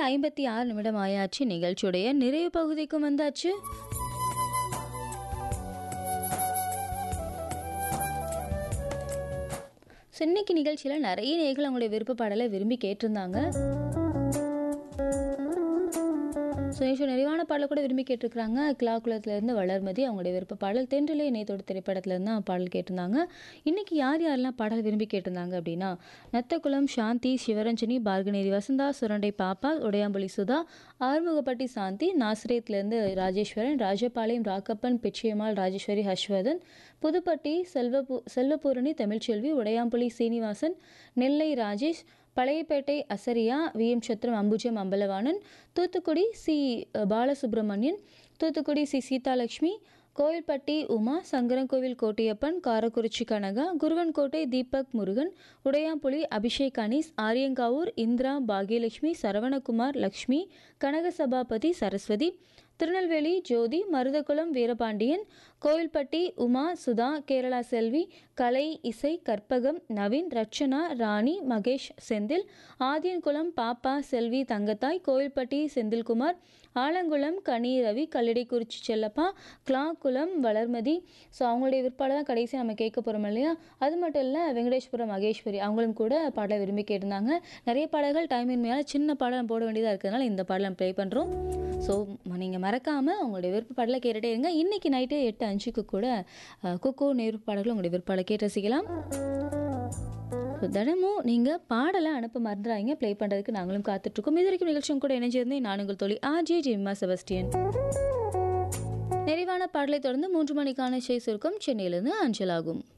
ஐம்பத்தி ஆறு நிமிடம் ஆயாச்சு நிகழ்ச்சியுடைய நிறைவு பகுதிக்கும் வந்தாச்சு ஸோ இன்னைக்கு நிகழ்ச்சியில் நிறைய நேர்கள் அவங்களுடைய விருப்ப பாடலை விரும்பி கேட்டிருந்தாங்க ஸோ ஈஸ்வர் நிறைவான பாடலை கூட விரும்பி கேட்டிருக்கிறாங்க கிளாக்குளத்துலேருந்து வளர்மதி அவங்களுடைய விருப்ப பாடல் தென்றிலே இணையத்தோட திரைப்படத்துலேருந்து தான் பாடல் கேட்டிருந்தாங்க இன்றைக்கி யார் யாரெல்லாம் பாடல் விரும்பி கேட்டிருந்தாங்க அப்படின்னா நத்தகுளம் சாந்தி சிவரஞ்சனி பார்கனேரி வசந்தா சுரண்டை பாப்பா உடையாம்புலி சுதா ஆறுமுகப்பட்டி சாந்தி நாசிரியத்துலேருந்து ராஜேஸ்வரன் ராஜபாளையம் ராக்கப்பன் பிச்சையம்மாள் ராஜேஸ்வரி ஹர்ஷ்வர்தன் புதுப்பட்டி செல்வபூ Selvapoorani Tamilselvi Udaiyampuli Srinivasan Nellai Rajesh Palayapettai Azariah V M Chathiram Ambujam Ambalavanan Thoothukudi C Balasubramanian Thoothukudi C Seethalakshmi Kovilpatti Uma Sankarankovil Kottaiyappan Karakurichi Kanaka Kuruvankottai Deepak Murugan Udaiyampuli Abhishek Anees Aryankavur Indira Bhagyalakshmi Saravanakumar Lakshmi Kanaka Sabapathi Saraswathi Tirunelveli Jothi Maruthakulam Veerapandian Kovilpatti Uma Sudha Kerala Selvi Kalai Isai Karpagam Naveen Rachana ராணி மகேஷ் செந்தில் ஆதியன்குளம் பாப்பா செல்வி தங்கத்தாய் கோயில்பட்டி செந்தில்குமார் ஆலங்குளம் கனி ரவி கல்லடைக்குறிச்சி செல்லப்பா கிளாக்குளம் வளர்மதி ஸோ அவங்களுடைய விற்பாடை தான் கடைசி நம்ம கேட்க போகிறோம் இல்லையா அது மட்டும் இல்லை வெங்கடேஸ்வரம் மகேஸ்வரி அவங்களும் கூட பாடலை விரும்பி கேட்டிருந்தாங்க நிறைய பாடல்கள் டைமின்மையால் சின்ன பாடல் போட வேண்டியதாக இருக்கிறதுனால இந்த பாடலை ப்ளே பண்ணுறோம் ஸோ நீங்கள் மறக்காமல் உங்களுடைய விருப்ப பாடலை கேட்டுகிட்டே இருங்க இன்றைக்கி நைட்டு எட்டு அஞ்சுக்கு கூட அஹ், குக்கு நேரு பாடல்கள் உங்களுடைய விருப்பாடலை கேட்டு ரசிக்கலாம் ஸோ தினமும் நீங்கள் பாடலை அனுப்ப மறந்துடாதீங்க ப்ளே பண்ணுறதுக்கு நாங்களும் காத்துட்ருக்கோம் இது வரைக்கும் நிகழ்ச்சியும் கூட இணைஞ்சிருந்தேன் நான் உங்கள் தோழி ஆஜே ஜிம்மா செபஸ்டியன் நிறைவான பாடலை தொடர்ந்து மூன்று மணிக்கான செய்தி சுருக்கம் சென்னையிலிருந்து அஞ்சலாகும்